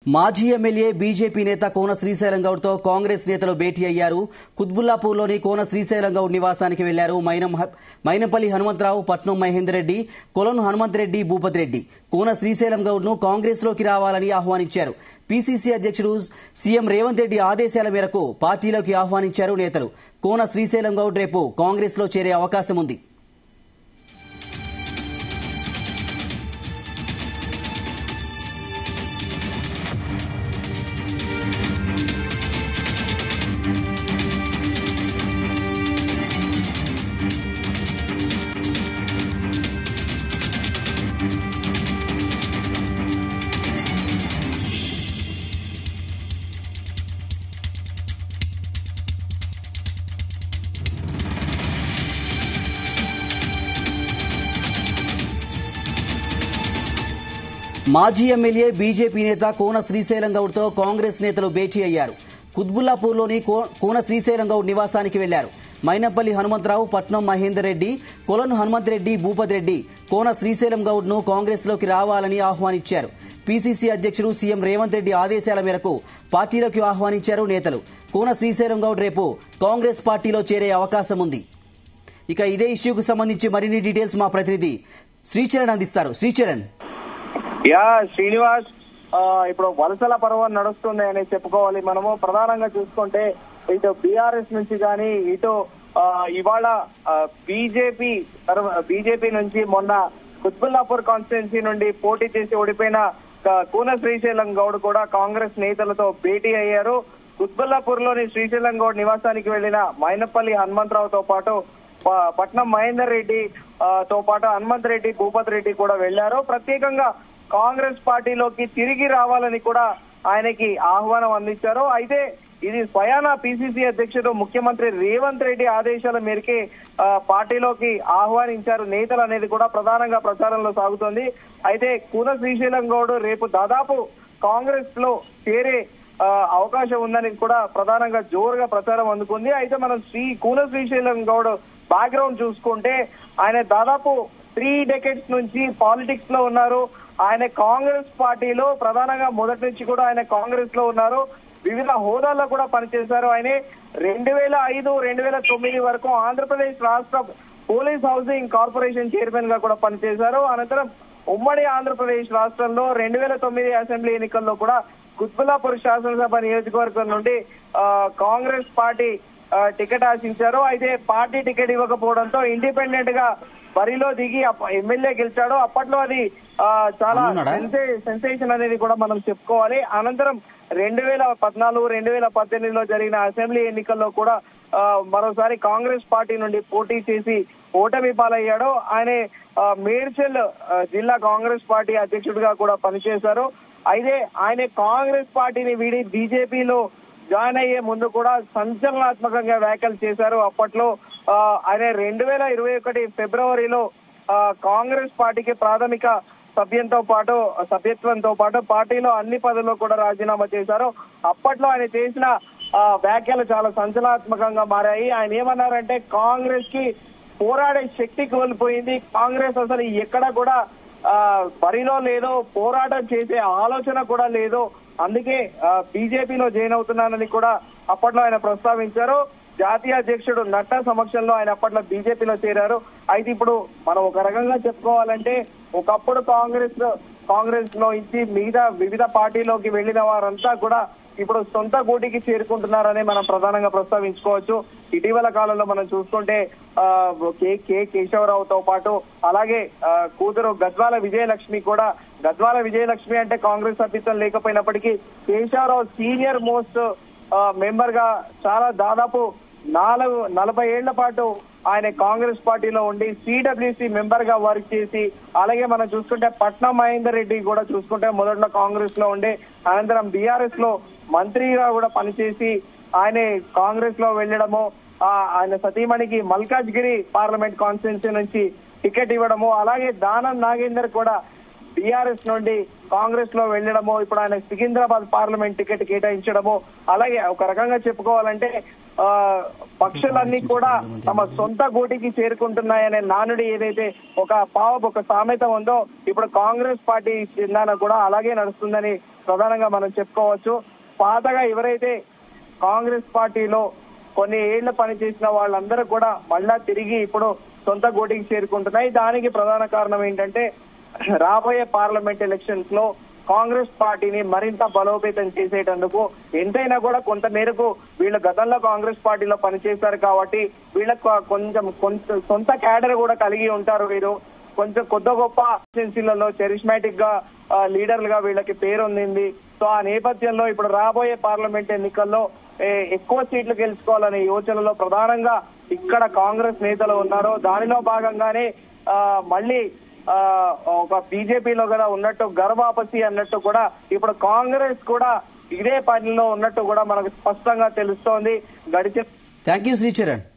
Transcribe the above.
మాజీ MLA BJP నేత కోన శ్రీశైలం గౌడ్తో కాంగ్రెస్ నేతలు భేటీ అయ్యారు కుత్బుల్లాపూర్లోని కోన శ్రీశైలం గౌడ్ నివాసానికి వెళ్లారు మైనం మైనంపల్లి హనుమంతరావు పట్నం మహేందర్ రెడ్డి కొలను హనుమంత్ రెడ్డి భూపత్ రెడ్డి కోన శ్రీశైలం గౌడ్ను కాంగ్రెస్లోకి రావాలని ఆహ్వానించారు పీసీసీ అధ్యక్షుడు సీఎం రేవంత్ రెడ్డి ఆదేశాల మేరకు పార్టీలోకి ఆహ్వానించారు నేతలు కోన శ్రీశైలం గౌడ్ రేపు కాంగ్రెస్లో చేరే అవకాశం ఉంది మాజీ ఎమ్మెల్యే బీజేపీ నేత కోన శ్రీశైలం గౌడ్తో కాంగ్రెస్ నేతలు భేటీ అయ్యారు కుత్బుల్లాపూర్లోని కో- కోన శ్రీశైలం గౌడ్ నివాసానికి వెళ్లారు మైనపల్లి హనుమంతరావు పట్నం మహేందర్ రెడ్డి కొలను హనుమంత్ రెడ్డి భూపత్ రెడ్డి కోన శ్రీశైలం గౌడ్ను కాంగ్రెస్లోకి రావాలని ఆహ్వానించారు పీసీసీ అధ్యక్షుడు సీఎం రేవంత్ రెడ్డి ఆదేశాల మేరకు పార్టీలోకి ఆహ్వానించారు నేతలు కోన శ్రీశైలం గౌడ్ రేపు కాంగ్రెస్ పార్టీలో చేరే అవకాశం ఉంది ఇక ఇదే ఇష్యూకు సంబంధించి మరిన్ని డీటెయిల్స్ మా ప్రతినిధి శ్రీచరణ్ అందిస్తారు శ్రీచరణ్ యా శ్రీనివాస్ ఆ, ఇప్పుడు వలసల పర్వం నడుస్తుంది అని చెప్పుకోవాలి మనము ప్రధానంగా చూసుకుంటే ఇటు బీఆర్ఎస్ నుంచి కానీ ఇటు ఆ, ఇవాళ బీజేపీ బీజేపీ నుంచి మొన్న కుత్బుల్లాపూర్ కాన్స్టిట్యున్సీ నుండి పోటీ చేసి ఓడిపోయిన ఆ, కూన శ్రీశైలం గౌడ్ కూడా కాంగ్రెస్ నేతలతో భేటీ అయ్యారు కుత్బుల్లాపూర్ లోని శ్రీశైలం గౌడ్ నివాసానికి వెళ్లిన మైనపల్లి హనుమంతరావుతో పాటు ప- పట్నం మహేందర్ రెడ్డి ఆ, తో పాటు హనుమంత్ రెడ్డి భూపత్ రెడ్డి కూడా వెళ్లారు ప్రత్యేకంగా కాంగ్రెస్ పార్టీలోకి తిరిగి రావాలని కూడా ఆయనకి ఆహ్వానం అందించారు అయితే ఇది స్వయాన పిసిసి అధ్యక్షుడు ముఖ్యమంత్రి రేవంత్ రెడ్డి ఆదేశాల మేరకే ఆ, పార్టీలోకి ఆహ్వానించారు నేతలు అనేది కూడా ప్రధానంగా ప్రచారంలో సాగుతోంది అయితే కూన శ్రీశైలం గౌడ్ రేపు దాదాపు కాంగ్రెస్ లో చేరే ఆ, అవకాశం ఉందని కూడా ప్రధానంగా జోరుగా ప్రచారం అందుకుంది అయితే మనం శ్రీ కూన శ్రీశైలం గౌడ్ బ్యాక్గ్రౌండ్ చూసుకుంటే ఆయన దాదాపు త్రీ డెకెట్స్ నుంచి పాలిటిక్స్ లో ఉన్నారు ఆయన కాంగ్రెస్ పార్టీలో ప్రధానంగా మొదటి నుంచి కూడా ఆయన కాంగ్రెస్ లో ఉన్నారు వివిధ హోదాల్లో కూడా పనిచేశారు ఆయన రెండు వేల ఐదు రెండు వేల తొమ్మిది వరకు ఆంధ్రప్రదేశ్ రాష్ట్ర పోలీస్ హౌసింగ్ కార్పొరేషన్ చైర్మన్ గా కూడా పనిచేశారు అనంతరం ఉమ్మడి ఆంధ్రప్రదేశ్ రాష్ట్రంలో రెండు వేల తొమ్మిది అసెంబ్లీ ఎన్నికల్లో కూడా కుత్బుల్లాపూర్ శాసనసభ నియోజకవర్గం నుండి ఆ, కాంగ్రెస్ పార్టీ ఆ, టికెట్ ఆశించారు అయితే పార్టీ టికెట్ ఇవ్వకపోవడంతో ఇండిపెండెంట్ గా బరిలో దిగి అప్ప- ఎమ్మెల్యే గెలిచాడు అప్పట్లో అది ఆ, చాలా అవునాడా? సెన్సే- సెన్సేషన్ అనేది కూడా మనం చెప్పుకోవాలి అనంతరం రెండు వేల పద్నాలుగు రెండు వేల పద్దెనిమిదిలో జరిగిన అసెంబ్లీ ఎన్నికల్లో కూడా ఆ, మరోసారి కాంగ్రెస్ పార్టీ నుండి పోటీ చేసి ఓటమి పాలయ్యాడు ఆయన ఆ, మేడ్చల్ ఆ, జిల్లా కాంగ్రెస్ పార్టీ అధ్యక్షుడిగా కూడా పనిచేశారు అయితే ఆయన కాంగ్రెస్ పార్టీని వీడి బీజేపీలో జాయిన్ అయ్యే ముందు కూడా సంచలనాత్మకంగా వ్యాఖ్యలు చేశారు అప్పట్లో ఆ, ఆయన రెండు వేల ఇరవై ఒకటి ఫిబ్రవరిలో ఆ, కాంగ్రెస్ పార్టీకి ప్రాథమిక సభ్యంతో పాటు సభ్యత్వంతో పాటు పార్టీలో అన్ని పదవుల్లో కూడా రాజీనామా చేశారు అప్పట్లో ఆయన చేసిన ఆ, వ్యాఖ్యలు చాలా సంచలనాత్మకంగా మారాయి ఆయన ఏమన్నారంటే కాంగ్రెస్ కి పోరాడే శక్తి కోల్పోయింది కాంగ్రెస్ అసలు ఎక్కడ కూడా ఆ, బరిలో లేదో పోరాటం చేసే ఆలోచన కూడా లేదు అందుకే బీజేపీలో జాయిన్ అవుతున్నానని కూడా అప్పట్లో ఆయన ప్రస్తావించారు జాతీయ అధ్యక్షుడు నడ్డా సమక్షంలో ఆయన అప్పట్లో బీజేపీలో చేరారు అయితే ఇప్పుడు మనం ఒక రకంగా చెప్పుకోవాలంటే ఒకప్పుడు కాంగ్రెస్ కాంగ్రెస్ లో ఇచ్చి మిగతా వివిధ పార్టీలోకి వెళ్లిన వారంతా కూడా ఇప్పుడు సొంత గూటికి చేరుకుంటున్నారని మనం ప్రధానంగా ప్రస్తావించుకోవచ్చు ఇటీవల కాలంలో మనం చూసుకుంటే ఆ, కే కే కేశవరావుతో పాటు అలాగే ఆ, కూతురు గద్వాల విజయలక్ష్మి కూడా గద్వాల విజయలక్ష్మి అంటే కాంగ్రెస్ సభ్యత్వం లేకపోయినప్పటికీ కేశవరావు సీనియర్ మోస్ట్ మెంబర్ గా చాలా దాదాపు నాలుగు నలభై ఏళ్ల పాటు ఆయన కాంగ్రెస్ పార్టీలో ఉండి సిడబ్ల్యూసి మెంబర్ గా వర్క్ చేసి అలాగే మనం చూసుకుంటే పట్నం మహేందర్ రెడ్డి కూడా చూసుకుంటే మొదట్లో కాంగ్రెస్ లో ఉండే అనంతరం బీఆర్ఎస్ లో మంత్రిగా కూడా పనిచేసి ఆయన కాంగ్రెస్ లో వెళ్ళడము ఆ, ఆయన సతీమణికి మల్కాజ్గిరి పార్లమెంట్ కాన్స్టిట్యున్సీ నుంచి టికెట్ ఇవ్వడము అలాగే దానం నాగేందర్ కూడా బీఆర్ఎస్ నుండి కాంగ్రెస్ లో వెళ్ళడము ఇప్పుడు ఆయన సికింద్రాబాద్ పార్లమెంట్ టికెట్ కేటాయించడము అలాగే ఒక రకంగా చెప్పుకోవాలంటే ఆ పక్షులన్నీ కూడా తమ సొంత గూటికి చేరుకుంటున్నాయనే నానుడి ఏదైతే ఒక పావ ఒక సామెత ఉందో ఇప్పుడు కాంగ్రెస్ పార్టీ చిందాన కూడా అలాగే నడుస్తుందని ప్రధానంగా మనం చెప్పుకోవచ్చు పాతగా ఎవరైతే కాంగ్రెస్ పార్టీలో కొన్ని ఏళ్లు పనిచేసిన వాళ్ళందరూ కూడా మళ్ళా తిరిగి ఇప్పుడు సొంత గోటికి చేరుకుంటున్నాయి దానికి ప్రధాన కారణం ఏంటంటే రాబోయే పార్లమెంట్ ఎలక్షన్స్ లో కాంగ్రెస్ పార్టీని మరింత బలోపేతం చేసేటందుకు ఎంతైనా కూడా కొంత మేరకు వీళ్ళు గతంలో కాంగ్రెస్ పార్టీలో పనిచేశారు కాబట్టి వీళ్ళకు కొంచెం కొంత సొంత క్యాడర్ కూడా కలిగి ఉంటారు వీరు కొంచెం కొద్ది గొప్ప ఏజెన్సీలలో చరిస్మాటిక్ గా ఆ, లీడర్లుగా వీళ్ళకి పేరు ఉంది సో ఆ నేపథ్యంలో ఇప్పుడు రాబోయే పార్లమెంట్ ఎన్నికల్లో ఏ, ఎక్కువ సీట్లు గెలుచుకోవాలనే యోచనలో ప్రధానంగా ఇక్కడ కాంగ్రెస్ నేతలు ఉన్నారు దానిలో భాగంగానే ఆ, మళ్ళీ ఆ, ఒక బీజేపీలో కూడా ఉన్నట్టు గర్వాపసి అన్నట్టు కూడా ఇప్పుడు కాంగ్రెస్ కూడా ఇదే పనిలో ఉన్నట్టు కూడా మనకు స్పష్టంగా తెలుస్తోంది గడిచిన థ్యాంక్ యూ శ్రీచరణ్